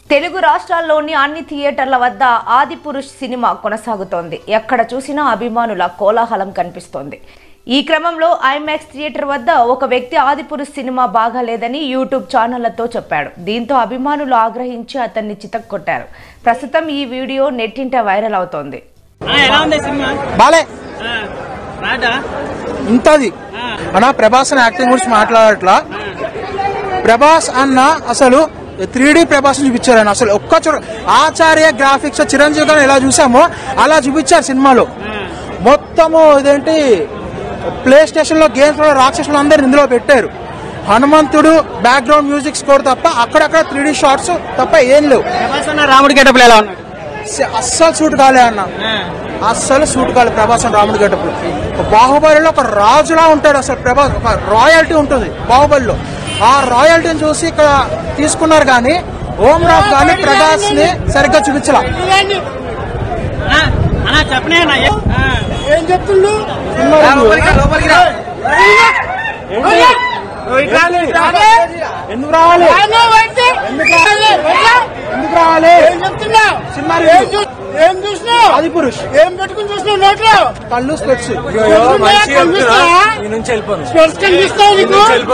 తెలుగు రాష్ట్రాల్లోని అన్ని థియేటర్ల వద్ద ఆదిపురుష్ సినిమా కొనసాగుతోంది ఎక్కడ చూసినా అభిమానుల కోలాహలం కనిపిస్తోంది ఈ క్రమంలో ఐమాక్స్ థియేటర్ వద్ద ఒక వ్యక్తి ఆదిపురుష్ సినిమా బాగాలేదని యూట్యూబ్ ఛానళ్లతో చెప్పాడు దీంతో అభిమానులు ఆగ్రహించి అతన్ని చితక్కొట్టారు ప్రస్తుతం ఈ వీడియో నెట్టింట వైరల్ అవుతోంది ఆ, ఎలా ఉంది సినిమా బాలే ఆ, రాజా ఉంటది అన్న ప్రభాస్ అన్న యాక్టింగ్ గురించి మాట్లాడట్లా ప్రభాస్ అన్న అసలు త్రీ డి ప్రభాస్ చూపించారు ఆయన అసలు ఒక్క చోట ఆచార్య గ్రాఫిక్స్ చిరంజీవి గారిని ఎలా చూసామో అలా చూపించారు సినిమాలో మొత్తము ఇదేంటి ప్లే స్టేషన్ లో గేమ్స్ లో రాక్షసులు అందరు ఇందులో పెట్టారు హనుమంతుడు బ్యాక్గ్రౌండ్ మ్యూజిక్ స్కోర్ తప్ప అక్కడక్కడ త్రీ డి షార్ట్స్ తప్ప ఏం లేవు ప్రభాస్ అన్న రాముడి గెటప్లు ఎలా ఉన్నాడు స- అస్సలు సూట్ కాలే అన్న అస్సలు సూట్ కాలే ప్రభాస్ అని రాముడి గడ్డప్పుడు బాహుబలిలో ఒక రాజులా ఉంటాడు అసలు ప్రభాస్ ఒక రాయల్టీ ఉంటుంది బాహుబలిలో ఆ రాయల్టీని చూసి ఇక్కడ తీసుకున్నారు కానీ ఓం రాఫ్ కానీ ప్రభాస్ ని సరిగ్గా చూపించలా ఆ, అన్న చెప్పనే అన్న ఏ- ఆ. ఏం చెప్తుండు సినిమా review. ఎందుకు రావాలి రాను అంటే ఎట్లా? ఎందుకు రావాలి ఏం చెప్తున్నా సినిమా ఏం review. చూ- ఏం చూసినావు ఆది పురుష్ ఏం పెట్టుకుని చూసినావు నోట్లో కళ్ళు స్పెట్స్ పెట్టుకున్నావా? కనిపిస్తావా? స్పెట్స్ కనిపిస్తావు నీకు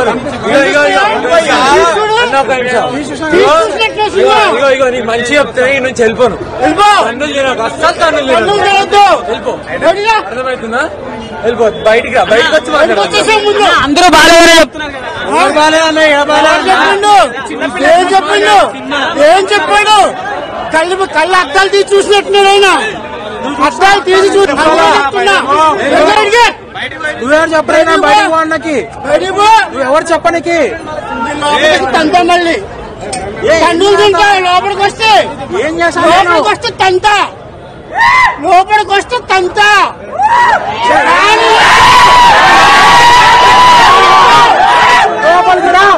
చూసినట్లు సినిమా. ఇగో నీకు మంచి చెప్తే ఈ నుంచి వెళ్ళిపోను వెళ్ళిపో. కన్నులు తినకు అస్సలు కన్నులు కన్నులు తినకు తినొద్దు. వెళ్ళిపో బయటికి రా. అర్థమవుతుందా వెళ్ళిపో బయటికి రా బయటకు వచ్చి బయటికి మాట్లాడు వచ్చేసే ముందు అందరూ బాగాలేదని చెప్తున్నారు కదా ఏం చెప్పిండు ఏం చెప్పిండు ఏం చెప్పాడు కళ్ళు కళ్ళు అద్దాలు తీసి చూసినట్టున్నాడు ఆయన అద్దాలు తీసి చూసి చెప్తున్నా బయటికి. నువ్వెవరు చెప్పరైనా బయటకు వాడినకి బయటికి పో. నువ్వు ఎవరు చెప్పనికి లోపలికి తంతా మళ్ళీ కన్నులు తింటా లోపలికి వస్తే ఏం చేశాను లోపలికి వస్తే తంత లోపలికి వస్తే తంత లోపలికి రా